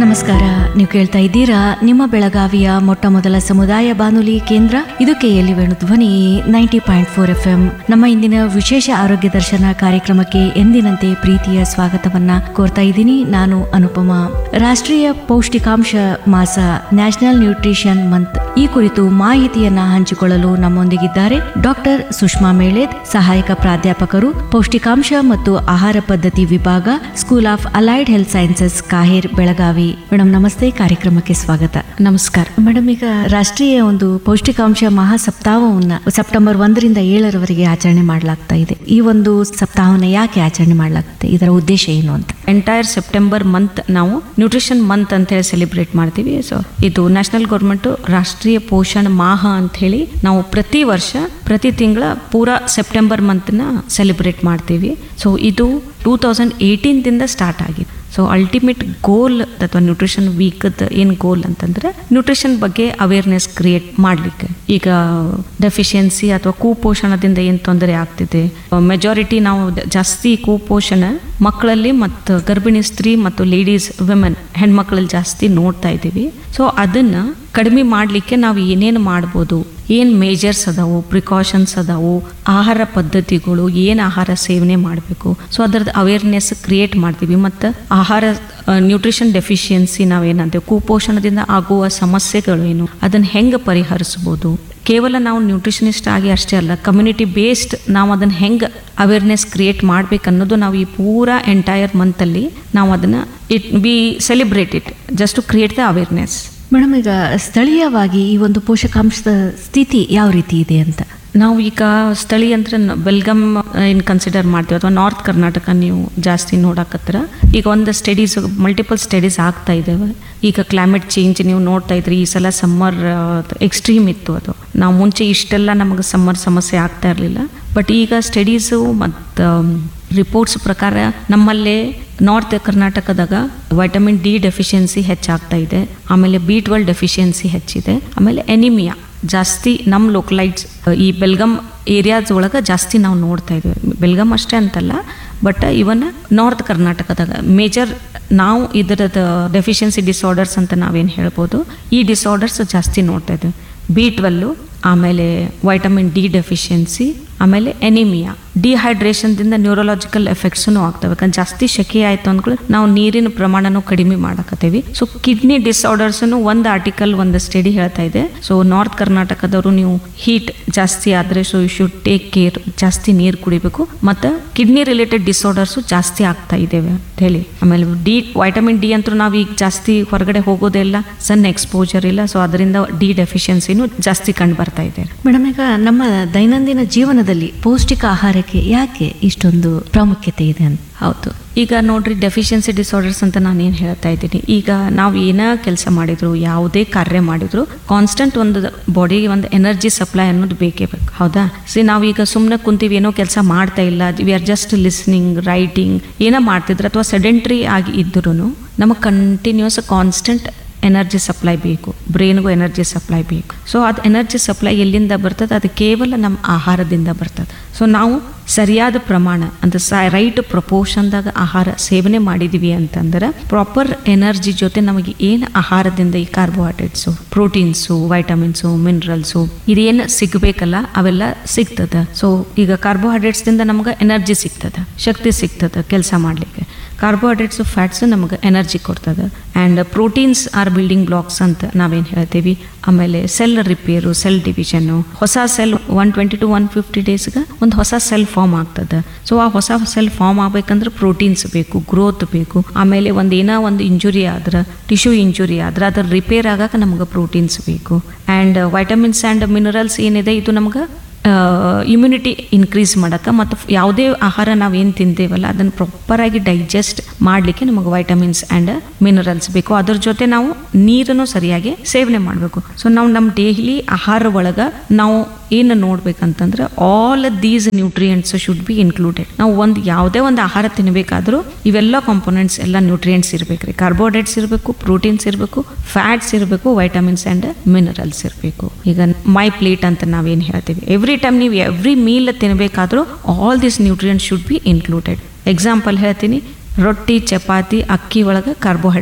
ನಮಸ್ಕಾರ ನೀವು ಕೇಳ್ತಾ ಇದ್ದೀರಾ ನಿಮ್ಮ ಬೆಳಗಾವಿಯ ಮೊಟ್ಟ ಮೊದಲ ಸಮುದಾಯ ಬಾನುಲಿ ಕೇಂದ್ರ ಇದು KLE Venu Dhwani ninety point four F M ನಮ್ಮ ಇಂದಿನ ವಿಶೇಷ ಆರೋಗ್ಯ ದರ್ಶನ ಕಾರ್ಯಕ್ರಮಕ್ಕೆ ಎಂದಿನಂತೆ ಪ್ರೀತಿಯ ಸ್ವಾಗತವನ್ನ ಕೋರ್ತಾ ಇದ್ದೀನಿ ನಾನು ಅನುಪಮಾ ರಾಷ್ಟ್ರೀಯ ಪೌಷ್ಟಿಕಾಂಶ ಮಾಸ ನ್ಯಾಷನಲ್ ನ್ಯೂಟ್ರಿಷನ್ ಮಂತ್ ಈ ಕುರಿತು ಮಾಹಿತಿಯನ್ನ ಹಂಚಿಕೊಳ್ಳಲು ನಮ್ಮೊಂದಿಗಿದ್ದಾರೆ ಡಾಕ್ಟರ್ ಸುಷ್ಮಾ ಮೇಳೆದ್ ಸಹಾಯಕ ಪ್ರಾಧ್ಯಾಪಕರು ಪೌಷ್ಟಿಕಾಂಶ ಮತ್ತು ಆಹಾರ ಪದ್ಧತಿ ವಿಭಾಗ school of allied health sciences KAHER Belagavi madam ನಮಸ್ತೆ ಕಾರ್ಯಕ್ರಮಕ್ಕೆ ಸ್ವಾಗತ ನಮಸ್ಕಾರ ಮೇಡಮ್ ಈಗ ರಾಷ್ಟ್ರೀಯ ಒಂದು ಪೌಷ್ಟಿಕಾಂಶ ಮಹಾ ಸಪ್ತಾಹವನ್ನ ಸೆಪ್ಟೆಂಬರ್ ಒಂದರಿಂದ ಏಳರವರೆಗೆ ಆಚರಣೆ ಮಾಡಲಾಗ್ತಾ ಇದೆ ಈ ಒಂದು ಸಪ್ತಾಹವನ್ನ ಯಾಕೆ ಆಚರಣೆ ಮಾಡಲಾಗುತ್ತೆ ಇದರ ಉದ್ದೇಶ ಏನು ಅಂತ ಎಂಟೈರ್ ಸೆಪ್ಟೆಂಬರ್ ಮಂತ್ ನಾವು ನ್ಯೂಟ್ರಿಷನ್ ಮಂತ್ ಅಂತ ಹೇಳಿ ಸೆಲೆಬ್ರೇಟ್ ಮಾಡ್ತೀವಿ ಸೊ ಇದು ನ್ಯಾಷನಲ್ ಗೌರ್ಮೆಂಟ್ ರಾಷ್ಟ್ರೀಯ ಪೋಷಣ ಮಾಹ ಅಂತ ಹೇಳಿ ನಾವು ಪ್ರತಿ ವರ್ಷ ಪ್ರತಿ ತಿಂಗಳ ಪೂರಾ ಸೆಪ್ಟೆಂಬರ್ ಮಂತ್ನ ಸೆಲೆಬ್ರೇಟ್ ಮಾಡ್ತೀವಿ ಸೊ ಇದು ಟೂ ತೌಸಂಡ್ ಏಯ್ಟೀನ್ದಿಂದ ಸ್ಟಾರ್ಟ್ ಆಗಿದೆ ಸೊ ಅಲ್ಟಿಮೇಟ್ ಗೋಲ್ ಅಥವಾ ನ್ಯೂಟ್ರಿಷನ್ ವೀಕದ ಏನು ಗೋಲ್ ಅಂತಂದ್ರೆ ನ್ಯೂಟ್ರಿಷನ್ ಬಗ್ಗೆ ಅವೇರ್ನೆಸ್ ಕ್ರಿಯೇಟ್ ಮಾಡಲಿಕ್ಕೆ ಈಗ ಡೆಫಿಷಿಯನ್ಸಿ ಅಥವಾ ಕುಪೋಷಣದಿಂದ ಏನು ತೊಂದರೆ ಆಗ್ತಿದೆ ಮೆಜಾರಿಟಿ ನಾವು ದ- ಜಾಸ್ತಿ ಕುಪೋಷಣ ಮಕ್ಕಳಲ್ಲಿ ಮತ್ತು ಗರ್ಭಿಣಿ ಸ್ತ್ರೀ ಮತ್ತು ಲೇಡೀಸ್ ವಿಮೆನ್ ಹೆಣ್ಮಕ್ಳಲ್ಲಿ ಜಾಸ್ತಿ ನೋಡ್ತಾ ಇದ್ದೀವಿ ಸೊ ಅದನ್ನ ಕಡಿಮೆ ಮಾಡಲಿಕ್ಕೆ ನಾವು ಏನೇನು ಮಾಡ್ಬೋದು ಏನು ಮೇಜರ್ಸ್ ಅದಾವು ಪ್ರಿಕಾಷನ್ಸ್ ಅದಾವು ಆಹಾರ ಪದ್ಧತಿಗಳು ಏನು ಆಹಾರ ಸೇವನೆ ಮಾಡಬೇಕು ಸೊ ಅದರದ್ದು ಅವೇರ್ನೆಸ್ ಕ್ರಿಯೇಟ್ ಮಾಡ್ತೀವಿ ಮತ್ತು ಆಹಾರ ನ್ಯೂಟ್ರಿಷನ್ ಡೆಫಿಷಿಯನ್ಸಿ ನಾವೇನಂತೇವೆ ಕುಪೋಷಣದಿಂದ ಆಗುವ ಸಮಸ್ಯೆಗಳು ಏನು ಅದನ್ನು ಹೆಂಗೆ ಪರಿಹರಿಸ್ಬೋದು ಕೇವಲ ನಾವು ನ್ಯೂಟ್ರಿಷನಿಸ್ಟ್ ಆಗಿ ಅಷ್ಟೇ ಅಲ್ಲ ಕಮ್ಯುನಿಟಿ ಬೇಸ್ಡ್ ನಾವು ಅದನ್ನು ಹೆಂಗೆ ಅವೇರ್ನೆಸ್ ಕ್ರಿಯೇಟ್ ಮಾಡ್ಬೇಕು ಅನ್ನೋದು ನಾವು ಈ ಪೂರಾ ಎಂಟೈರ್ ಮಂತಲ್ಲಿ ನಾವು ಅದನ್ನು it we celebrate it just to create the awareness madam ಈಗ ಸ್ಥಳೀಯವಾಗಿ ಈ ಒಂದು ಪೋಷಕಾಂಶದ ಸ್ಥಿತಿ ಯಾವ ರೀತಿ ಇದೆ ಅಂತ ನಾವು ಈಗ ಸ್ಥಳೀಯ ಅಂದ್ರೆ ನ- ಬೆಲ್ಗಮ್ ಏನು ಕನ್ಸಿಡರ್ ಮಾಡ್ತೀವಿ ಅಥವಾ ನಾರ್ತ್ ಕರ್ನಾಟಕ ನೀವು ಜಾಸ್ತಿ ನೋಡಕತ್ತರ ಈಗ ಒಂದು ಸ್ಟಡೀಸ್ ಮಲ್ಟಿಪಲ್ ಸ್ಟಡೀಸ್ ಆಗ್ತಾ ಇದ್ದಾವೆ ಈಗ ಕ್ಲೈಮೇಟ್ ಚೇಂಜ್ ನೀವು ನೋಡ್ತಾ ಇದ್ರಿ ಈ ಸಲ ಸಮ್ಮರ್ ಎಕ್ಸ್ಟ್ರೀಮ್ ಇತ್ತು ಅದು ನಾವು ಮುಂಚೆ ಇಷ್ಟೆಲ್ಲ ನಮಗೆ ಸಮ್ಮರ್ ಸಮಸ್ಯೆ ಆಗ್ತಾ ಇರಲಿಲ್ಲ ಬಟ್ ಈಗ ಸ್ಟಡೀಸು ಮತ್ತು ರಿಪೋರ್ಟ್ಸ್ ಪ್ರಕಾರ ನಮ್ಮಲ್ಲೇ ನಾರ್ತ್ ಕರ್ನಾಟಕದಾಗ ವೈಟಮಿನ್ ಡಿ ಡೆಫಿಷಿಯನ್ಸಿ ಹೆಚ್ಚಾಗ್ತಾ ಇದೆ ಆಮೇಲೆ ಬಿ ಟ್ವೆಲ್ ಡೆಫಿಷಿಯನ್ಸಿ ಹೆಚ್ಚಿದೆ ಆಮೇಲೆ ಎನಿಮಿಯಾ ಜಾಸ್ತಿ ನಮ್ಮ ಲೋಕಲೈಟ್ಸ್ ಈ ಬೆಲ್ಗಮ್ ಏರಿಯಾಸ್ ಒಳಗೆ ಜಾಸ್ತಿ ನಾವು ನೋಡ್ತಾ ಇದ್ದೀವಿ ಬೆಲ್ಗಮ್ ಅಷ್ಟೇ ಅಂತಲ್ಲ ಬಟ್ ಇವನ್ ನಾರ್ತ್ ಕರ್ನಾಟಕದಾಗ ಮೇಜರ್ ನಾವು ಇದರದ ಡೆಫಿಷಿಯನ್ಸಿ ಡಿಸಾರ್ಡರ್ಸ್ ಅಂತ ನಾವೇನು ಹೇಳ್ಬೋದು ಈ ಡಿಸಾರ್ಡರ್ಸ್ ಜಾಸ್ತಿ ನೋಡ್ತಾ ಇದ್ದೀವಿ ಬಿ ಟ್ವೆಲ್ಲು ಆಮೇಲೆ ವೈಟಮಿನ್ ಡಿ ಡೆಫಿಷಿಯನ್ಸಿ ಆಮೇಲೆ ಎನಿಮಿಯಾ ಡಿಹೈಡ್ರೇಷನ್ದಿಂದ ನ್ಯೂರಲಾಜಿಕಲ್ ಎಫೆಕ್ಟ್ಸೂ ಆಗ್ತವೆ ಯಾಕಂದ್ರೆ ಜಾಸ್ತಿ ಶೆಕೆ ಆಯಿತು ಅಂದ್ಕೊಳ್ಳಿ ನಾವು ನೀರಿನ ಪ್ರಮಾಣನೂ ಕಡಿಮೆ ಮಾಡಕತ್ತೀವಿ ಸೊ ಕಿಡ್ನಿ ಡಿಸಾರ್ಡರ್ಸ್ನು ಒಂದು ಆರ್ಟಿಕಲ್ ಒಂದು ಸ್ಟಡಿ ಹೇಳ್ತಾ ಇದೆ ಸೊ ನಾರ್ತ್ ಕರ್ನಾಟಕದವರು ನೀವು ಹೀಟ್ ಜಾಸ್ತಿ ಆದರೆ so you should take care ಜಾಸ್ತಿ ನೀರು ಕುಡಿಬೇಕು ಮತ್ತು ಕಿಡ್ನಿ ರಿಲೇಟೆಡ್ ಡಿಸಾರ್ಡರ್ಸು ಜಾಸ್ತಿ ಆಗ್ತಾ ಇದ್ದೇವೆ ಅಂತ ಹೇಳಿ ಆಮೇಲೆ ಡಿ ವೈಟಮಿನ್ ಡಿ ಅಂತೂ ನಾವು ಈಗ ಜಾಸ್ತಿ ಹೊರಗಡೆ ಹೋಗೋದೇ ಇಲ್ಲ ಸನ್ ಎಕ್ಸ್ಪೋಜರ್ ಇಲ್ಲ ಸೊ ಅದರಿಂದ ಡಿ ಡೆಫಿಷಿಯನ್ಸಿನೂ ಜಾಸ್ತಿ ಕಂಡು ಬರ್ತಾ ಇದೆ ಮೇಡಮ್ ಈಗ ನಮ್ಮ ದೈನಂದಿನ ಜೀವನದಲ್ಲಿ ಪೌಷ್ಟಿಕ ಆಹಾರಕ್ಕೆ ಯಾಕೆ ಇಷ್ಟೊಂದು ಪ್ರಾಮುಖ್ಯತೆ ಇದೆ ಅಂತ ಹೌದು ಈಗ ನೋಡ್ರಿ ಡೆಫಿಷಿಯನ್ಸಿ ಡಿಸಾರ್ಡರ್ಸ್ ಅಂತ ನಾನು ಏನು ಹೇಳ್ತಾ ಇದ್ದೀನಿ ಈಗ ನಾವು ಏನೇ ಕೆಲಸ ಮಾಡಿದ್ರು ಯಾವುದೇ ಕಾರ್ಯ ಮಾಡಿದ್ರು ಕಾನ್ಸ್ಟೆಂಟ್ ಒಂದು ಬಾಡಿಗೆ ಒಂದು ಎನರ್ಜಿ ಸಪ್ಲೈ ಅನ್ನೋದು ಬೇಕೇ ಬೇಕು ಹೌದಾ ಸಿ ನಾವೀಗ ಸುಮ್ಮನೆ ಕುಂತೀವಿ ಏನೋ ಕೆಲಸ ಮಾಡ್ತಾ ಇಲ್ಲ we are just listening writing ಏನೋ ಮಾಡ್ತಿದ್ರು ಅಥವಾ ಸೆಡೆಂಟ್ರಿ ಆಗಿ ಇದ್ರೂ ನಮಗೆ ಕಂಟಿನ್ಯೂಸ್ ಕಾನ್ಸ್ಟೆಂಟ್ ಎನರ್ಜಿ ಸಪ್ಲೈ ಬೇಕು ಬ್ರೈನ್ಗೂ ಎನರ್ಜಿ ಸಪ್ಲೈ ಬೇಕು ಸೊ ಅದು ಎನರ್ಜಿ ಸಪ್ಲೈ ಎಲ್ಲಿಂದ ಬರ್ತದೆ ಅದು ಕೇವಲ ನಮ್ಮ ಆಹಾರದಿಂದ ಬರ್ತದೆ ಸೊ ನಾವು ಸರಿಯಾದ ಪ್ರಮಾಣ ಅಂತ ಸ ರೈಟ್ ಪ್ರಪೋರ್ಷನ್ದಾಗ ಆಹಾರ ಸೇವನೆ ಮಾಡಿದೀವಿ ಅಂತಂದ್ರೆ ಪ್ರಾಪರ್ ಎನರ್ಜಿ ಜೊತೆ ನಮಗೆ ಏನು ಆಹಾರದಿಂದ ಈ ಕಾರ್ಬೋಹೈಡ್ರೇಟ್ಸು ಪ್ರೋಟೀನ್ಸು ವೈಟಮಿನ್ಸು ಮಿನರಲ್ಸು ಇದೇನು ಸಿಗಬೇಕಲ್ಲ ಅವೆಲ್ಲ ಸಿಗ್ತದೆ ಸೊ ಈಗ ಕಾರ್ಬೋಹೈಡ್ರೇಟ್ಸ್ದಿಂದ ನಮ್ಗೆ ಎನರ್ಜಿ ಸಿಗ್ತದೆ ಶಕ್ತಿ ಸಿಗ್ತದೆ ಕೆಲಸ ಮಾಡಲಿಕ್ಕೆ ಕಾರ್ಬೋಹೈಡ್ರೇಟ್ಸು ಫ್ಯಾಟ್ಸು ನಮಗೆ ಎನರ್ಜಿ ಕೊಡ್ತದೆ and proteins are building blocks ಅಂತ ನಾವೇನು ಹೇಳ್ತೀವಿ ಆಮೇಲೆ ಸೆಲ್ ರಿಪೇರು ಸೆಲ್ ಡಿವಿಷನ್ನು ಹೊಸ cell one twenty to one fifty ಡೇಸ್ಗೆ ಒಂದು ಹೊಸ ಸೆಲ್ ಫಾರ್ಮ್ ಆಗ್ತದೆ ಸೊ ಆ ಹೊಸ ಸೆಲ್ ಫಾರ್ಮ್ ಆಗ್ಬೇಕಂದ್ರೆ ಪ್ರೋಟೀನ್ಸ್ ಬೇಕು ಗ್ರೋತ್ ಬೇಕು ಆಮೇಲೆ ಒಂದು ಏನೋ ಒಂದು ಇಂಜುರಿ ಆದ್ರೆ ಟಿಶ್ಯೂ ಇಂಜುರಿ ಆದ್ರೆ ಅದ್ರ ರಿಪೇರ್ ಆಗಕ್ಕೆ ನಮ್ಗೆ ಪ್ರೋಟೀನ್ಸ್ ಬೇಕು ಆ್ಯಂಡ್ ವೈಟಮಿನ್ಸ್ ಆ್ಯಂಡ್ ಮಿನರಲ್ಸ್ ಏನಿದೆ ಇದು ನಮ್ಗೆ ಇಮ್ಯುನಿಟಿ ಇನ್ಕ್ರೀಸ್ ಮಾಡೋಕ್ಕೆ ಮತ್ತು ಯಾವುದೇ ಆಹಾರ ನಾವು ಏನು ತಿಂತೇವಲ್ಲ ಅದನ್ನು ಪ್ರಾಪರಾಗಿ ಡೈಜೆಸ್ಟ್ ಮಾಡಲಿಕ್ಕೆ ನಮಗೆ ವೈಟಮಿನ್ಸ್ ಆ್ಯಂಡ್ ಮಿನರಲ್ಸ್ ಬೇಕು ಅದ್ರ ಜೊತೆ ನಾವು ನೀರನ್ನು ಸರಿಯಾಗಿ ಸೇವನೆ ಮಾಡಬೇಕು ಸೊ ನಾವು ನಮ್ಮ ಡೈಲಿ ಆಹಾರ ಒಳಗೆ ನಾವು ಏನು ನೋಡ್ಬೇಕಂತಂದ್ರೆ all these nutrients should be included ನಾವು ಒಂದು ಯಾವುದೇ ಒಂದು ಆಹಾರ ತಿನ್ನಬೇಕಾದ್ರೂ ಇವೆಲ್ಲ ಕಾಂಪೊನೆಂಟ್ಸ್ ಎಲ್ಲ ನ್ಯೂಟ್ರಿಯೆಂಟ್ಸ್ ಇರಬೇಕು ರೀ ಕಾರ್ಬೋಹೈಡ್ರೇಟ್ಸ್ ಇರಬೇಕು ಪ್ರೋಟೀನ್ಸ್ ಇರಬೇಕು ಫ್ಯಾಟ್ಸ್ ಇರಬೇಕು ವೈಟಮಿನ್ಸ್ ಆ್ಯಂಡ್ ಮಿನರಲ್ಸ್ ಇರಬೇಕು ಈಗ ಮೈ ಪ್ಲೇಟ್ ಅಂತ ನಾವೇನು ಹೇಳ್ತೀವಿ ಎವ್ರಿ ಟೈಮ್ ನೀವು ಎವ್ರಿ ಮೀಲ್ ತಿನ್ನಬೇಕಾದ್ರೂ all this nutrients should be included example ಹೇಳ್ತೀನಿ ರೊಟ್ಟಿ ಚಪಾತಿ ಅಕ್ಕಿ ಒಳಗೆ ಕಾರ್ಬೋಹೈಡ್ರೇಟ್ಸ್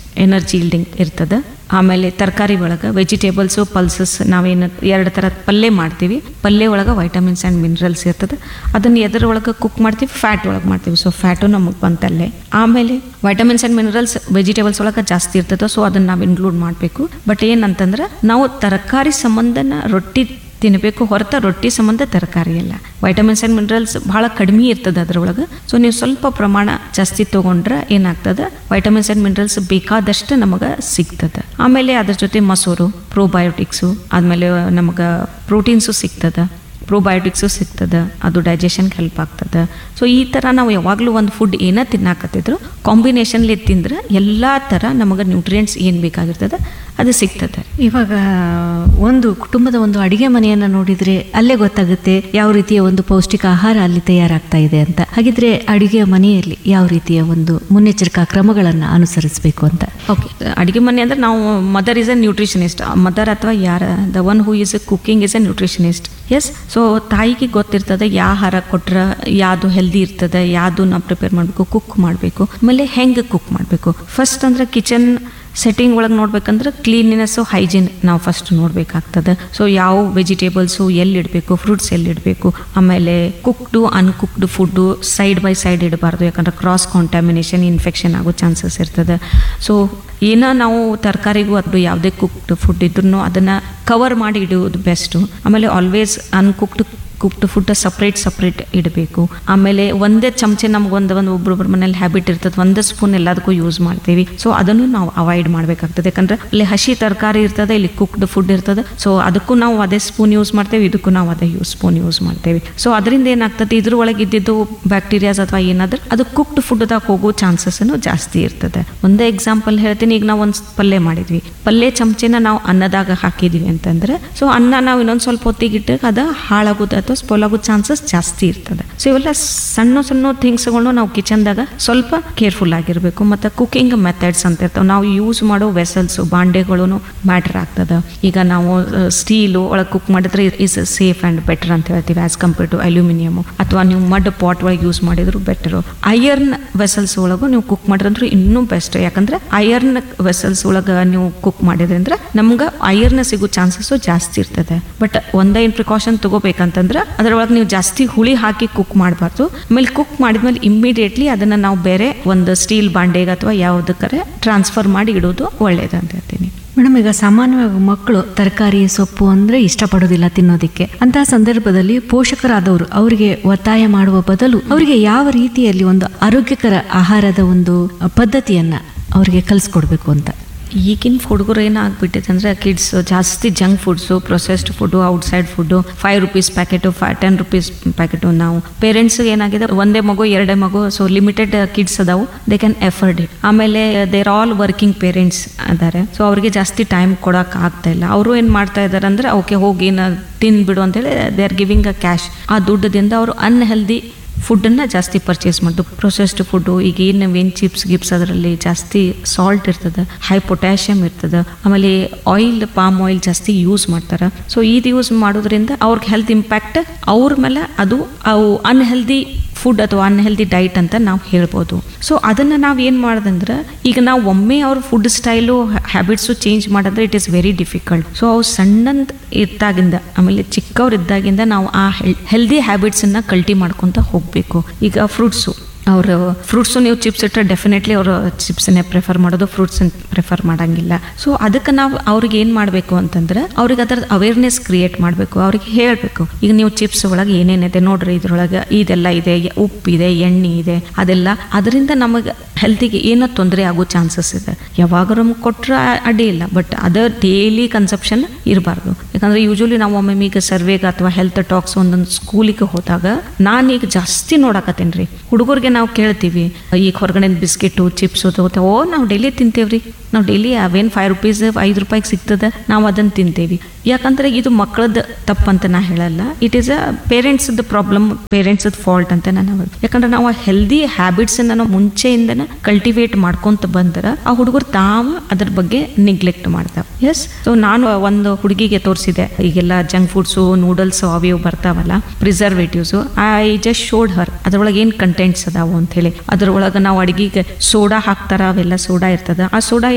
ಎನರ್ಜಿ ಇಲ್ಡಿಂಗ್ ಇರ್ತದೆ ಆಮೇಲೆ ತರಕಾರಿ ಒಳಗೆ ವೆಜಿಟೇಬಲ್ಸು ಪಲ್ಸಸ್ ನಾವೇನು ಎರಡು ಥರ ಪಲ್ಯ ಮಾಡ್ತೀವಿ ಪಲ್ಯ ಒಳಗೆ ವೈಟಮಿನ್ಸ್ ಆ್ಯಂಡ್ ಮಿನರಲ್ಸ್ ಇರ್ತದೆ ಅದನ್ನು ಎದ್ರ ಒಳಗೆ ಕುಕ್ ಮಾಡ್ತೀವಿ ಫ್ಯಾಟ್ ಒಳಗೆ ಮಾಡ್ತೀವಿ ಸೊ ಫ್ಯಾಟು ನಮಗೆ ಬಂತಲ್ಲೇ ಆಮೇಲೆ ವೈಟಮಿನ್ಸ್ ಆ್ಯಂಡ್ ಮಿನರಲ್ಸ್ ವೆಜಿಟೇಬಲ್ಸ್ ಒಳಗೆ ಜಾಸ್ತಿ ಇರ್ತದೆ ಸೊ ಅದನ್ನು ನಾವು ಇನ್ಕ್ಲೂಡ್ ಮಾಡಬೇಕು ಬಟ್ ಏನಂತಂದ್ರೆ ನಾವು ತರಕಾರಿ ಸಂಬಂಧನ ರೊಟ್ಟಿ ತಿನ್ನಬೇಕು ಹೊರತ ರೊಟ್ಟಿ ಸಂಬಂಧ ತರಕಾರಿ ಎಲ್ಲ ವೈಟಮಿನ್ಸ್ ಆ್ಯಂಡ್ ಮಿನರಲ್ಸ್ ಭಾಳ ಕಡಿಮೆ ಇರ್ತದೆ ಅದ್ರೊಳಗೆ ಸೊ ನೀವು ಸ್ವಲ್ಪ ಪ್ರಮಾಣ ಜಾಸ್ತಿ ತೊಗೊಂಡ್ರೆ ಏನಾಗ್ತದೆ ವೈಟಮಿನ್ಸ್ ಆ್ಯಂಡ್ ಮಿನರಲ್ಸ್ ಬೇಕಾದಷ್ಟು ನಮಗೆ ಸಿಗ್ತದೆ ಆಮೇಲೆ ಅದ್ರ ಜೊತೆ ಮೊಸರು ಪ್ರೋಬಯೋಟಿಕ್ಸು ಆದಮೇಲೆ ನಮಗೆ ಪ್ರೋಟೀನ್ಸು ಸಿಗ್ತದೆ ಪ್ರೋಬಯೋಟಿಕ್ಸು ಸಿಗ್ತದೆ ಅದು ಡೈಜೆಷನ್ಗೆ ಹೆಲ್ಪ್ ಆಗ್ತದೆ ಸೊ ಈ ಥರ ನಾವು ಯಾವಾಗಲೂ ಒಂದು ಫುಡ್ ಏನೇ ತಿನ್ನಾಕತ್ತಿದ್ರು ಕಾಂಬಿನೇಷನ್ಲಿ ತಿಂದ್ರೆ ಎಲ್ಲ ಥರ ನಮಗೆ ನ್ಯೂಟ್ರಿಯೆಂಟ್ಸ್ ಏನು ಬೇಕಾಗಿರ್ತದೆ ಅದು ಸಿಗ್ತದೆ ಇವಾಗ ಒಂದು ಕುಟುಂಬದ ಒಂದು ಅಡಿಗೆ ಮನೆಯನ್ನ ನೋಡಿದ್ರೆ ಅಲ್ಲೇ ಗೊತ್ತಾಗುತ್ತೆ ಯಾವ ರೀತಿಯ ಒಂದು ಪೌಷ್ಟಿಕ ಆಹಾರ ಅಲ್ಲಿ ತಯಾರಾಗ್ತಾ ಇದೆ ಅಂತ ಹಾಗಿದ್ರೆ ಅಡಿಗೆ ಮನೆಯಲ್ಲಿ ಯಾವ ರೀತಿಯ ಒಂದು ಮುನ್ನೆಚ್ಚರಿಕಾ ಕ್ರಮಗಳನ್ನ ಅನುಸರಿಸಬೇಕು ಅಂತ ಓಕೆ ಅಡುಗೆ ಮನೆ ಅಂದ್ರೆ ನಾವು mother is a nutritionist mother ಅಥವಾ ಯಾರ the one who is a cooking is a nutritionist yes so ತಾಯಿಗೆ ಗೊತ್ತಿರ್ತದೆ ಯಾವ ಆಹಾರ ಕೊಟ್ರೆ ಯಾವುದು ಹೆಲ್ದಿ ಇರ್ತದೆ ಯಾವುದು ನಾವು ಪ್ರಿಪೇರ್ ಮಾಡಬೇಕು ಕುಕ್ ಮಾಡಬೇಕು ಆಮೇಲೆ ಹೆಂಗೆ ಕುಕ್ ಮಾಡಬೇಕು ಫಸ್ಟ್ ಅಂದ್ರೆ ಕಿಚನ್ ಸೆಟ್ಟಿಂಗ್ ಒಳಗೆ ನೋಡ್ಬೇಕಂದ್ರೆ ಕ್ಲೀನ್ನೆಸ್ಸು ಹೈಜೀನ್ ನಾವು ಫಸ್ಟ್ ನೋಡಬೇಕಾಗ್ತದೆ ಸೊ ಯಾವ ವೆಜಿಟೇಬಲ್ಸು ಎಲ್ಲಿ ಇಡಬೇಕು ಫ್ರೂಟ್ಸ್ ಎಲ್ಲಿ ಇಡಬೇಕು ಆಮೇಲೆ cooked uncooked food side by side ಇಡಬಾರ್ದು ಯಾಕಂದ್ರೆ ಕ್ರಾಸ್ ಕಾಂಟ್ಯಾಮಿನೇಷನ್ ಇನ್ಫೆಕ್ಷನ್ ಆಗೋ ಚಾನ್ಸಸ್ ಇರ್ತದೆ ಸೊ ಏನೋ ನಾವು ತರಕಾರಿಗೂ ಅದು ಯಾವುದೇ ಕುಕ್ಡ್ ಫುಡ್ ಇದ್ರೂ ಅದನ್ನು ಕವರ್ ಮಾಡಿ ಇಡುವುದು ಬೆಸ್ಟು ಆಮೇಲೆ always uncooked cooked food separate separate ಇಡಬೇಕು ಆಮೇಲೆ ಒಂದೇ ಚಮಚೆ ನಮ್ಗೆ ಒಂದು ಒಂದು ಒಬ್ರೊಬ್ರ ಮನೇಲಿ ಹ್ಯಾಬಿಟ್ ಇರ್ತದೆ ಒಂದೇ ಸ್ಪೂನ್ ಎಲ್ಲದಕ್ಕೂ ಯೂಸ್ ಮಾಡ್ತೀವಿ ಸೊ ಅದನ್ನು ನಾವು ಅವಾಯ್ಡ್ ಮಾಡಬೇಕಾಗ್ತದೆ ಯಾಕಂದ್ರೆ ಅಲ್ಲಿ ಹಸಿ ತರಕಾರಿ ಇರ್ತದೆ ಇಲ್ಲಿ ಕುಕ್ಡ್ ಫುಡ್ ಇರ್ತದೆ ಸೊ ಅದಕ್ಕೂ ನಾವು ಅದೇ ಸ್ಪೂನ್ ಯೂಸ್ ಮಾಡ್ತೇವೆ ಇದಕ್ಕೂ ನಾವು ಅದೇ ಯೂಸ್ ಸ್ಪೂನ್ ಯೂಸ್ ಮಾಡ್ತೇವೆ ಸೊ ಅದರಿಂದ ಏನಾಗ್ತದೆ ಇದ್ರ ಒಳಗೆ ಇದ್ದಿದ್ದು ಬ್ಯಾಕ್ಟೀರಿಯಾಸ್ ಅಥವಾ ಏನಾದ್ರೆ ಅದು ಕುಕ್ಡ್ ಫುಡ್ದಾಗ ಹೋಗೋ ಚಾನ್ಸಸ್ ಜಾಸ್ತಿ ಇರ್ತದೆ ಒಂದೇ ಎಕ್ಸಾಂಪಲ್ ಹೇಳ್ತೀನಿ ಈಗ ನಾವು ಒಂದು ಪಲ್ಯ ಮಾಡಿದ್ವಿ ಪಲ್ಯ ಚಮಚೆನ ನಾವು ಅನ್ನದಾಗ ಹಾಕಿದ್ವಿ ಅಂತಂದ್ರೆ ಸೊ ಅನ್ನ ನಾವು ಇನ್ನೊಂದು ಸ್ವಲ್ಪ ಹೊತ್ತಿಗೆ ಇಟ್ಟಾಗ ಅದು ಹಾಳಾಗೋದು ಅಥವಾ ಸ್ಪಾಲ್ ಆಗೋ ಚಾನ್ಸಸ್ ಜಾಸ್ತಿ ಇರ್ತದೆ ಸೊ ಇವೆಲ್ಲ ಸಣ್ಣ ಸಣ್ಣ ಥಿಂಗ್ಸ್ಗಳನ್ನು ನಾವು ಕಿಚನ್ದಾಗ ಸ್ವಲ್ಪ ಕೇರ್ಫುಲ್ ಆಗಿರಬೇಕು ಮತ್ತು ಕುಕಿಂಗ್ ಮೆಥಡ್ಸ್ ಅಂತ ಇರ್ತಾವೆ ನಾವು ಯೂಸ್ ಮಾಡೋ ವೆಸಲ್ಸು ಬಾಂಡೆಗಳು ಮ್ಯಾಟರ್ ಆಗ್ತದೆ ಈಗ ನಾವು ಸ್ಟೀಲು ಒಳಗೆ ಕುಕ್ ಮಾಡಿದ್ರೆ ಇಸ್ ಸೇಫ್ ಆ್ಯಂಡ್ ಬೆಟರ್ ಅಂತ ಹೇಳ್ತೀವಿ ಆಸ್ ಕಂಪೇರ್ ಟು ಅಲ್ಯೂಮಿನಿಯಮು ಅಥವಾ ನೀವು ಮಡ್ ಪಾಟ್ ಒಳಗೆ ಯೂಸ್ ಮಾಡಿದ್ರು ಬೆಟರು ಐಯರ್ನ್ ವೆಸಲ್ಸ್ ಒಳಗೂ ನೀವು ಕುಕ್ ಮಾಡಿದ್ರೆ ಇನ್ನೂ ಬೆಸ್ಟ್ ಯಾಕಂದ್ರೆ ಐಯರ್ನ್ ವೆಸಲ್ಸ್ ಒಳಗೆ ನೀವು ಕುಕ್ ಮಾಡಿದ್ರಿಂದ ನಮ್ಗೆ ಐಯರ್ನ ಸಿಗೋ ಚಾನ್ಸಸ್ಸು ಜಾಸ್ತಿ ಇರ್ತದೆ ಬಟ್ ಒಂದೇ ಏನು ಪ್ರಿಕಾಷನ್ ತಗೋಬೇಕಂತಂದ್ರೆ ಅದರೊಳಗೆ ನೀವು ಜಾಸ್ತಿ ಹುಳಿ ಹಾಕಿ ಕುಕ್ ಮಾಡಬಾರ್ದು ಆಮೇಲೆ ಕುಕ್ ಮಾಡಿದ್ಮೇಲೆ ಇಮ್ಮಿಡಿಯೇಟ್ಲಿ ಅದನ್ನು ನಾವು ಬೇರೆ ಒಂದು ಸ್ಟೀಲ್ ಬಾಂಡೆಗೆ ಅಥವಾ ಯಾವುದಕ್ಕರೆ ಟ್ರಾನ್ಸ್ಫರ್ ಮಾಡಿ ಇಡೋದು ಒಳ್ಳೇದು ಅಂತ ಹೇಳ್ತೀನಿ ಮೇಡಮ್ ಈಗ ಸಾಮಾನ್ಯವಾಗಿ ಮಕ್ಕಳು ತರಕಾರಿ ಸೊಪ್ಪು ಅಂದ್ರೆ ಇಷ್ಟಪಡೋದಿಲ್ಲ ತಿನ್ನೋದಿಕ್ಕೆ ಅಂತಹ ಸಂದರ್ಭದಲ್ಲಿ ಪೋಷಕರಾದವರು ಅವರಿಗೆ ಒತ್ತಾಯ ಮಾಡುವ ಬದಲು ಅವರಿಗೆ ಯಾವ ರೀತಿಯಲ್ಲಿ ಒಂದು ಆರೋಗ್ಯಕರ ಆಹಾರದ ಒಂದು ಪದ್ಧತಿಯನ್ನ ಅವರಿಗೆ ಕಲಿಸ್ಕೊಡ್ಬೇಕು ಅಂತ ಈಗಿನ ಹುಡುಗರು ಏನಾಗ್ಬಿಟ್ಟಿದೆ ಅಂದರೆ ಕಿಡ್ಸ್ ಜಾಸ್ತಿ junk foods processed food outside food five rupees packet ಫೈ ಟೆನ್ ರುಪೀಸ್ ಪ್ಯಾಕೆಟು ನಾವು ಪೇರೆಂಟ್ಸ್ಗೆ ಏನಾಗಿದೆ ಒಂದೇ ಮಗು ಎರಡೇ ಮಗು ಸೊ ಲಿಮಿಟೆಡ್ ಕಿಡ್ಸ್ ಅದಾವು ದೇ ಕ್ಯಾನ್ ಎಫರ್ಡ್ ಇಟ್ ಆಮೇಲೆ ದೇರ್ ಆಲ್ ವರ್ಕಿಂಗ್ ಪೇರೆಂಟ್ಸ್ ಅದಾರೆ ಸೊ ಅವರಿಗೆ ಜಾಸ್ತಿ ಟೈಮ್ ಕೊಡೋಕೆ ಆಗ್ತಾ ಇಲ್ಲ ಅವರು ಏನು ಮಾಡ್ತಾ ಇದ್ದಾರೆ ಅಂದರೆ ಓಕೆ ಹೋಗಿ ನಾ ತಿನ್ಬಿಡು ಅಂತೇಳಿ they are giving a cash ಆ ದುಡ್ಡದಿಂದ ಅವರು ಅನ್ಹೆಲ್ದಿ ಫುಡ್ಡನ್ನು ಜಾಸ್ತಿ ಪರ್ಚೇಸ್ ಮಾಡೋದು ಪ್ರೊಸೆಸ್ಡ್ ಫುಡ್ಡು ಈಗ ಏನು ಏನು ಚಿಪ್ಸ್ ಗಿಪ್ಸ್ ಅದರಲ್ಲಿ ಜಾಸ್ತಿ ಸಾಲ್ಟ್ ಇರ್ತದೆ ಹೈ ಪೊಟ್ಯಾಷಿಯಮ್ ಇರ್ತದೆ ಆಮೇಲೆ ಆಯಿಲ್ ಪಾಮ್ ಆಯಿಲ್ ಜಾಸ್ತಿ ಯೂಸ್ ಮಾಡ್ತಾರೆ ಸೊ ಇದು ಯೂಸ್ ಮಾಡೋದ್ರಿಂದ ಅವ್ರಿಗೆ ಹೆಲ್ತ್ ಇಂಪ್ಯಾಕ್ಟ್ ಅವ್ರ ಮೇಲೆ ಅದು ಅವು ಅನ್ಹೆಲ್ದಿ ಫುಡ್ ಅಥವಾ ಅನ್ಹೆಲ್ದಿ ಡೈಟ್ ಅಂತ ನಾವು ಹೇಳ್ಬೋದು ಸೊ ಅದನ್ನು ನಾವು ಏನು ಮಾಡೋದಂದ್ರೆ ಈಗ ನಾವು ಒಮ್ಮೆ ಅವ್ರ ಫುಡ್ ಸ್ಟೈಲು ಹ್ಯಾಬಿಟ್ಸು ಚೇಂಜ್ ಮಾಡಿದ್ರೆ it is very difficult so ಅವು ಸಣ್ಣಂತ ಇದ್ದಾಗಿಂದ ಆಮೇಲೆ ಚಿಕ್ಕವ್ರು ಇದ್ದಾಗಿಂದ ನಾವು ಆ ಹೆಲ್ದಿ ಹ್ಯಾಬಿಟ್ಸನ್ನು ಕಲ್ಟಿ ಮಾಡ್ಕೊತ ಹೋಗಬೇಕು ಈಗ ಫ್ರೂಟ್ಸು ಅವರು ಫ್ರೂಟ್ಸು ನೀವು ಚಿಪ್ಸ್ ಇಟ್ಟರೆ ಡೆಫಿನೆಟ್ಲಿ ಅವರು ಚಿಪ್ಸನ್ನೇ ಪ್ರಿಫರ್ ಮಾಡೋದು ಫ್ರೂಟ್ಸ್ ಪ್ರಿಫರ್ ಮಾಡಂಗಿಲ್ಲ ಸೊ ಅದಕ್ಕೆ ನಾವು ಅವ್ರಿಗೆ ಏನು ಮಾಡಬೇಕು ಅಂತಂದ್ರೆ ಅವ್ರಿಗೆ ಅದರ ಅವೇರ್ನೆಸ್ ಕ್ರಿಯೇಟ್ ಮಾಡಬೇಕು ಅವ್ರಿಗೆ ಹೇಳಬೇಕು ಈಗ ನೀವು ಚಿಪ್ಸ್ ಒಳಗೆ ಏನೇನಿದೆ ನೋಡ್ರಿ ಇದ್ರೊಳಗೆ ಇದೆಲ್ಲ ಇದೆ ಉಪ್ಪಿದೆ ಎಣ್ಣೆ ಇದೆ ಅದೆಲ್ಲ ಅದರಿಂದ ನಮಗೆ ಹೆಲ್ತಿಗೆ ಏನೋ ತೊಂದರೆ ಆಗೋ ಚಾನ್ಸಸ್ ಇದೆ ಯಾವಾಗ ನಮ್ಗೆ ಕೊಟ್ಟರೆ ಅಡ್ಡಿ ಇಲ್ಲ ಬಟ್ ಅದ ಡೈಲಿ ಕನ್ಸಪ್ಷನ್ ಇರಬಾರ್ದು ಯಾಕಂದ್ರೆ ಯೂಶಲಿ ನಾವು ಒಮ್ಮೆ ಈಗ ಸರ್ವೆಗೆ ಅಥವಾ ಹೆಲ್ತ್ ಟಾಕ್ಸ್ ಒಂದೊಂದು ಸ್ಕೂಲಿಗೆ ಹೋದಾಗ ನಾನೀಗ ಜಾಸ್ತಿ ನೋಡಕತ್ತೇನೆ ರೀ ಹುಡುಗರಿಗೆ ನಾವು ಕೇಳ್ತೀವಿ ಈಗ ಹೊರಗಡೆ ಬಿಸ್ಕೆಟು ಚಿಪ್ಸು ತಗೋತೇವೆ ಓ ನಾವು ಡೈಲಿ ತಿಂತೇವ್ರಿ ನಾವು ಡೈಲಿ ಅವೇನು ಫೈವ್ ರುಪೀಸ್ ಐದು ರೂಪಾಯಿಗೆ ಸಿಗ್ತದೆ ನಾವು ಅದನ್ನು ತಿಂತೇವಿ ಯಾಕಂದ್ರೆ ಇದು ಮಕ್ಕಳದ್ದು ತಪ್ಪಂತ ನಾ ಹೇಳಲ್ಲ ಇಟ್ ಈಸ್ ಅ ಪೇರೆಂಟ್ಸ್ದು ಪ್ರಾಬ್ಲಮ್ ಪೇರೆಂಟ್ಸ್ದು ಫಾಲ್ಟ್ ಅಂತ ನಾನು ಹೇಳೋದು ಯಾಕಂದ್ರೆ ನಾವು ಹೆಲ್ದಿ ಹ್ಯಾಬಿಟ್ಸನ್ನು ನಾವು ಮುಂಚೆಯಿಂದನೇ ಕಲ್ಟಿವೇಟ್ ಮಾಡ್ಕೊಂತ ಬಂದ್ರೆ ಆ ಹುಡುಗರು ತಾವು ಅದ್ರ ಬಗ್ಗೆ ನಿಗ್ಲೆಕ್ಟ್ ಮಾಡ್ತಾವೆ ಎಸ್ ಸೊ ನಾನು ಒಂದು ಹುಡುಗಿಗೆ ತೋರಿಸಿದೆ ಈಗೆಲ್ಲ ಜಂಕ್ ಫುಡ್ಸು ನೂಡಲ್ಸ್ ಅವು ಇವು ಬರ್ತಾವಲ್ಲ preservatives I just showed her ಅದ್ರೊಳಗೆ ಏನು ಕಂಟೆಂಟ್ಸ್ ಅದಾವು ಅಂತ ಹೇಳಿ ಅದ್ರೊಳಗೆ ನಾವು ಅಡುಗೆಗೆ ಸೋಡಾ ಹಾಕ್ತಾರ ಅವೆಲ್ಲ ಸೋಡಾ ಇರ್ತದ ಆ ಸೋಡಾ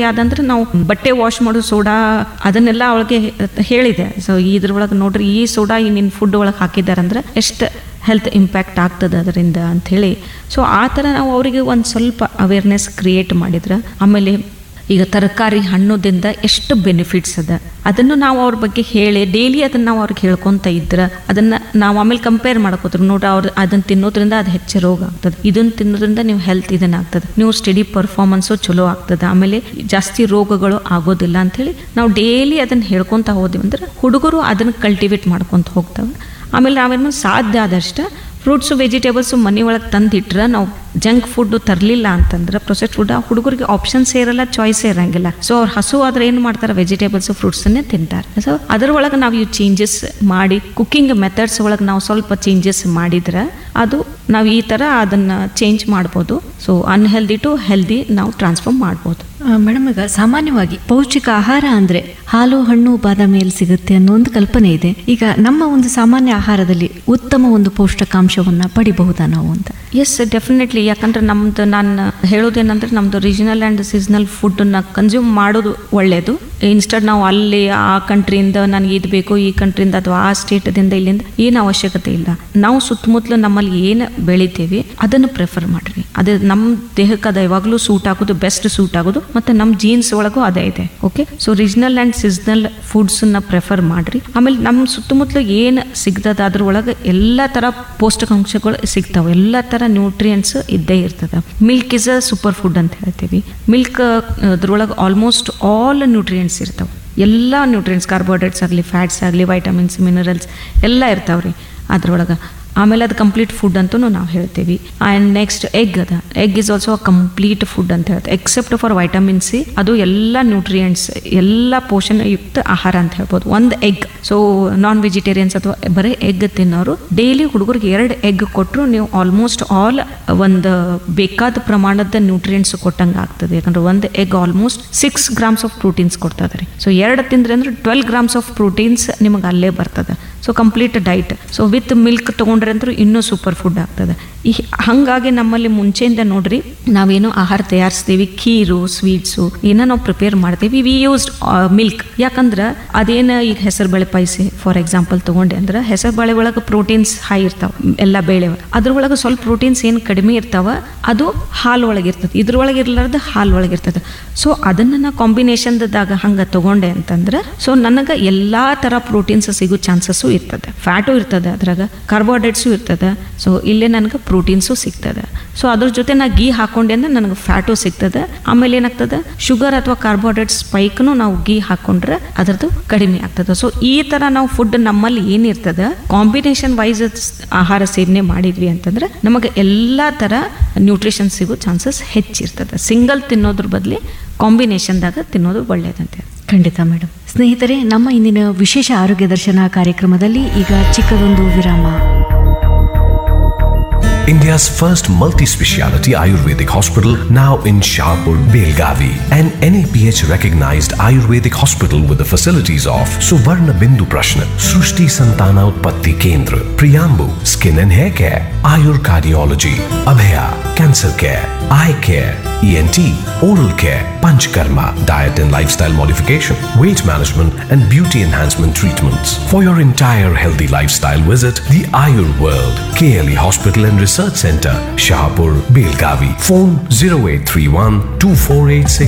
ಯಾವ್ದಂದ್ರೆ ನಾವು ಬಟ್ಟೆ ವಾಶ್ ಮಾಡೋ ಸೋಡಾ ಅದನ್ನೆಲ್ಲ ಅವಳಿಗೆ ಹೇಳಿದೆ ಸೊ ಇದ್ರೊಳಗೆ ನೋಡ್ರಿ ಈ ಸೋಡಾ ಈ ನಿನ್ನ ಫುಡ್ ಒಳಗೆ ಹಾಕಿದಾರಂದ್ರೆ ಎಷ್ಟು ಹೆಲ್ತ್ ಇಂಪ್ಯಾಕ್ಟ್ ಆಗ್ತದೆ ಅದರಿಂದ ಅಂಥೇಳಿ ಸೊ ಆ ಥರ ನಾವು ಅವರಿಗೆ ಒಂದು ಸ್ವಲ್ಪ ಅವೇರ್ನೆಸ್ ಕ್ರಿಯೇಟ್ ಮಾಡಿದ್ರೆ ಆಮೇಲೆ ಈಗ ತರಕಾರಿ ಹಣ್ಣುದಿಂದ ಎಷ್ಟು ಬೆನಿಫಿಟ್ಸ್ ಅದ ಅದನ್ನು ನಾವು ಅವ್ರ ಬಗ್ಗೆ ಹೇಳಿ ಡೈಲಿ ಅದನ್ನು ನಾವು ಅವ್ರಿಗೆ ಹೇಳ್ಕೊತ ಇದ್ರೆ ಅದನ್ನು ನಾವು ಆಮೇಲೆ ಕಂಪೇರ್ ಮಾಡ್ಕೋತೀವಿ ನೋಡ್ರಿ ಅವ್ರು ಅದನ್ನು ತಿನ್ನೋದ್ರಿಂದ ಅದು ಹೆಚ್ಚು ರೋಗ ಆಗ್ತದೆ ಇದನ್ನು ತಿನ್ನೋದ್ರಿಂದ ನೀವು ಹೆಲ್ತ್ ಇದನ್ನ ಆಗ್ತದೆ ನೀವು ಸ್ಟಡಿ ಪರ್ಫಾರ್ಮೆನ್ಸು ಚಲೋ ಆಗ್ತದೆ ಆಮೇಲೆ ಜಾಸ್ತಿ ರೋಗಗಳು ಆಗೋದಿಲ್ಲ ಅಂಥೇಳಿ ನಾವು ಡೈಲಿ ಅದನ್ನು ಹೇಳ್ಕೊತ ಹೋದ್ವಿ ಅಂದ್ರೆ ಹುಡುಗರು ಅದನ್ನು ಕಲ್ಟಿವೇಟ್ ಮಾಡ್ಕೊತ ಹೋಗ್ತವೆ ಆಮೇಲೆ ನಾವೇನು ಸಾಧ್ಯ ಆದಷ್ಟು ಫ್ರೂಟ್ಸು ವೆಜಿಟೇಬಲ್ಸು ಮನೆ ಒಳಗೆ ತಂದಿಟ್ರೆ ನಾವು ಜಂಕ್ ಫುಡ್ ತರಲಿಲ್ಲ ಅಂತಂದ್ರೆ ಪ್ರೊಸೆಸ್ ಫುಡ್ ಆ ಹುಡುಗರಿಗೆ ಆಪ್ಷನ್ಸ್ ಇರಲ್ಲ ಚಾಯ್ಸ್ ಇರಂಗಿಲ್ಲ ಸೊ ಅವ್ರು ಹಸು ಆದ್ರೆ ಏನು ಮಾಡ್ತಾರೆ ವೆಜಿಟೇಬಲ್ಸ್ ಫ್ರೂಟ್ಸನ್ನೇ ತಿಂತಾರೆ ಸೊ ಅದರೊಳಗೆ ನಾವು ಇವು ಚೇಂಜಸ್ ಮಾಡಿ ಕುಕ್ಕಿಂಗ್ ಮೆಥಡ್ಸ್ ಒಳಗೆ ನಾವು ಸ್ವಲ್ಪ ಚೇಂಜಸ್ ಮಾಡಿದ್ರೆ ಅದು ನಾವು ಈ ಥರ ಅದನ್ನು ಚೇಂಜ್ ಮಾಡ್ಬೋದು ಸೊ ಅನ್ಹೆಲ್ದಿ ಟು ಹೆಲ್ದಿ ನಾವು ಟ್ರಾನ್ಸ್ಫಾರ್ಮ್ ಮಾಡ್ಬೋದು ಮೇಡಮ್ ಈಗ ಸಾಮಾನ್ಯವಾಗಿ ಪೌಷ್ಟಿಕ ಆಹಾರ ಅಂದ್ರೆ ಹಾಲು ಹಣ್ಣು ಬಾದಾಮಿ ಎಲ್ಲಿ ಸಿಗುತ್ತೆ ಅನ್ನೋ ಒಂದು ಕಲ್ಪನೆ ಇದೆ ಈಗ ನಮ್ಮ ಒಂದು ಸಾಮಾನ್ಯ ಆಹಾರದಲ್ಲಿ ಉತ್ತಮ ಒಂದು ಪೌಷ್ಟಿಕಾಂಶವನ್ನ ಪಡಿಬಹುದಾ ನಾವು ಅಂತ ಎಸ್ ಡೆಫಿನೆಟ್ಲಿ ಯಾಕಂದ್ರೆ ನಮ್ದು ನಾನು ಹೇಳೋದೇನಂದ್ರೆ ನಮ್ದು ರೀಜನಲ್ ಆ್ಯಂಡ್ ಸೀಸನಲ್ ಫುಡ್ಡನ್ನ ಕನ್ಸ್ಯೂಮ್ ಮಾಡೋದು ಒಳ್ಳೆಯದು ಇನ್ಸ್ಟೆಡ್ ನಾವು ಅಲ್ಲಿ ಆ ಕಂಟ್ರಿಯಿಂದ ನನಗೆ ಇದು ಬೇಕು ಈ ಕಂಟ್ರಿಯಿಂದ ಅಥವಾ ಆ ಸ್ಟೇಟದಿಂದ ಇಲ್ಲಿಂದ ಏನು ಅವಶ್ಯಕತೆ ಇಲ್ಲ ನಾವು ಸುತ್ತಮುತ್ತಲು ನಮ್ಮಲ್ಲಿ ಏನು ಬೆಳಿತೀವಿ ಅದನ್ನು ಪ್ರಿಫರ್ ಮಾಡ್ರಿ ಅದು ನಮ್ಮ ದೇಹಕ್ಕೆ ಅದು ಯಾವಾಗಲೂ ಸೂಟ್ ಆಗೋದು ಬೆಸ್ಟ್ ಸೂಟ್ ಆಗೋದು ಮತ್ತು ನಮ್ಮ ಜೀನ್ಸ್ ಒಳಗೂ ಅದೇ ಇದೆ okay so regional and seasonal ಫುಡ್ಸನ್ನ ಪ್ರಿಫರ್ ಮಾಡ್ರಿ ಆಮೇಲೆ ನಮ್ಮ ಸುತ್ತಮುತ್ತಲು ಏನು ಸಿಗ್ತದ ಅದ್ರೊಳಗೆ ಎಲ್ಲ ಥರ ಪೌಷ್ಟಿಕಾಂಶಗಳು ಸಿಗ್ತಾವೆ ಎಲ್ಲ ಥರ ನ್ಯೂಟ್ರಿಯೆಂಟ್ಸ್ ಇದ್ದೇ ಇರ್ತದೆ milk is a super food ಅಂತ ಹೇಳ್ತೀವಿ ಮಿಲ್ಕ್ ಅದ್ರೊಳಗೆ ಆಲ್ಮೋಸ್ಟ್ ಆಲ್ ನ್ಯೂಟ್ರಿಯೆಂಟ್ಸ್ ಇರ್ತಾವೆ ಎಲ್ಲ ನ್ಯೂಟ್ರಿಯೆಂಟ್ಸ್ ಕಾರ್ಬೋಹೈಡ್ರೇಟ್ಸ್ ಆಗಲಿ ಫ್ಯಾಟ್ಸ್ ಆಗಲಿ ವೈಟಮಿನ್ಸ್ ಮಿನರಲ್ಸ್ ಎಲ್ಲ ಇರ್ತಾವೆ ರೀ ಅದ್ರೊಳಗೆ ಆಮೇಲೆ ಅದು ಕಂಪ್ಲೀಟ್ ಫುಡ್ ಅಂತೂ ನಾವು ಹೇಳ್ತೀವಿ ಆ್ಯಂಡ್ ನೆಕ್ಸ್ಟ್ ಎಗ್ ಅದ egg is also a complete food ಅಂತ ಹೇಳ್ತೀವಿ ಎಕ್ಸೆಪ್ಟ್ ಫಾರ್ ವೈಟಮಿನ್ ಸಿ ಅದು ಎಲ್ಲ ನ್ಯೂಟ್ರಿಯೆಂಟ್ಸ್ ಎಲ್ಲ ಪೋಷಣಯುಕ್ತ ಆಹಾರ ಅಂತ ಹೇಳ್ಬೋದು ಒಂದು ಎಗ್ ಸೊ ನಾನ್ ವೆಜಿಟೇರಿಯನ್ಸ್ ಅಥವಾ ಬರೀ ಎಗ್ ತಿನ್ನೋರು ಡೈಲಿ ಹುಡುಗರಿಗೆ ಎರಡು ಎಗ್ ಕೊಟ್ಟರು ನೀವು ಆಲ್ಮೋಸ್ಟ್ ಆಲ್ ಒಂದು ಬೇಕಾದ ಪ್ರಮಾಣದ ನ್ಯೂಟ್ರಿಯೆಂಟ್ಸ್ ಕೊಟ್ಟಂಗೆ ಆಗ್ತದೆ ಯಾಕಂದ್ರೆ ಒಂದು egg almost six grams of proteins ಕೊಡ್ತದೆ ರೀ ಸೊ ಎರಡು ತಿಂದ್ರೆ ಅಂದ್ರೆ ಟ್ವೆಲ್ ಗ್ರಾಮ್ಸ್ ಆಫ್ ಪ್ರೋಟೀನ್ಸ್ ನಿಮಗೆ ಅಲ್ಲೇ ಬರ್ತದೆ so complete diet so with milk ತೊಗೊಂಡ್ರೆ ಅಂತೂ ಇನ್ನೂ ಸೂಪರ್ ಫುಡ್ ಆಗ್ತದೆ ಈ ಹಾಗಾಗಿ ನಮ್ಮಲ್ಲಿ ಮುಂಚೆಯಿಂದ ನೋಡ್ರಿ ನಾವೇನೋ ಆಹಾರ ತಯಾರಿಸ್ತೀವಿ ಖೀರು ಸ್ವೀಟ್ಸು ಏನೋ ನಾವು ಪ್ರಿಪೇರ್ ಮಾಡ್ತೀವಿ ವಿ ಯೂಸ್ಡ್ ಮಿಲ್ಕ್ ಯಾಕಂದ್ರೆ ಅದೇನು ಈಗ ಹೆಸರು ಬೇಳೆ ಪಾಯಸ ಫಾರ್ ಎಕ್ಸಾಂಪಲ್ ತೊಗೊಂಡೆ ಅಂದ್ರೆ ಹೆಸರು ಬೇಳೆ ಒಳಗೆ ಪ್ರೋಟೀನ್ಸ್ ಹೈ ಇರ್ತಾವೆ ಎಲ್ಲ ಬೇಳೆ ಅದ್ರೊಳಗೆ ಸ್ವಲ್ಪ ಪ್ರೋಟೀನ್ಸ್ ಏನು ಕಡಿಮೆ ಇರ್ತಾವ ಅದು ಹಾಲು ಒಳಗೆ ಇರ್ತದೆ ಇದ್ರೊಳಗೆ ಇರ್ಲಾರ್ದು ಹಾಲು ಒಳಗೆ ಇರ್ತದೆ ಸೊ ಅದನ್ನು ನಾ ಕಾಂಬಿನೇಷನ್ದಾಗ ಹಂಗೆ ತೊಗೊಂಡೆ ಅಂತಂದ್ರೆ ಸೊ ನನಗೆ ಎಲ್ಲ ಥರ ಪ್ರೋಟೀನ್ಸ್ ಸಿಗೋ ಚಾನ್ಸಸ್ಸು ಇರ್ತದೆ ಫ್ಯಾಟು ಇರ್ತದೆ ಅದ್ರಾಗ ಕಾರ್ಬೋಹೈಡ್ರೇಟ್ಸು ಇರ್ತದೆ ಸೊ ಇಲ್ಲೇ ನನಗೆ ಪ್ರೋಟೀನ್ಸು ಸಿಗ್ತದೆ ಸೊ ಅದ್ರ ಜೊತೆ ನಾ ಗೀ ಹಾಕೊಂಡೆ ಅಂದ್ರೆ ನನಗೆ ಫ್ಯಾಟು ಸಿಗ್ತದೆ ಆಮೇಲೆ ಏನಾಗ್ತದೆ ಶುಗರ್ ಅಥವಾ ಕಾರ್ಬೋಹೈಡ್ರೇಟ್ ಸ್ಪೈಕ್ನು ನಾವು ಗೀ ಹಾಕೊಂಡ್ರೆ ಅದರದ್ದು ಕಡಿಮೆ ಆಗ್ತದೆ ಸೊ ಈ ಥರ ನಾವು ಫುಡ್ ನಮ್ಮಲ್ಲಿ ಏನಿರ್ತದೆ ಕಾಂಬಿನೇಷನ್ ವೈಸ್ ಆಹಾರ ಸೇವನೆ ಮಾಡಿದ್ವಿ ಅಂತಂದ್ರೆ ನಮಗೆ ಎಲ್ಲ ಥರ ನ್ಯೂಟ್ರಿಷನ್ ಸಿಗೋ ಚಾನ್ಸಸ್ ಹೆಚ್ಚಿರ್ತದೆ ಸಿಂಗಲ್ ತಿನ್ನೋದ್ರ ಬದಲಿ ಕಾಂಬಿನೇಷನ್ದಾಗ ತಿನ್ನೋದು ಒಳ್ಳೆಯದಂತೆ ಖಂಡಿತ ಮೇಡಮ್ ಸ್ನೇಹಿತರೆ ನಮ್ಮ ಇಂದಿನ ವಿಶೇಷ ಆರೋಗ್ಯ ದರ್ಶನ ಕಾರ್ಯಕ್ರಮದಲ್ಲಿ ಈಗ ಚಿಕ್ಕದೊಂದು ವಿರಾಮ India's first multi-speciality Ayurvedic hospital now in Shahpur, Belgavi. An NAPH recognized Ayurvedic hospital with the facilities of Suvarna Bindu Prashna, Srushti Santana Utpatti Kendra, Priyambu, Skin and Hair Care, Ayur Cardiology, Abhaya, Cancer Care, Eye Care, ENT, Oral Care, Panchkarma, Diet and Lifestyle Modification, Weight Management and Beauty Enhancement Treatments. For your entire healthy lifestyle visit the Ayur World, KLE Hospital and Research Center, Shahpur, Belgavi. Phone 0831 2486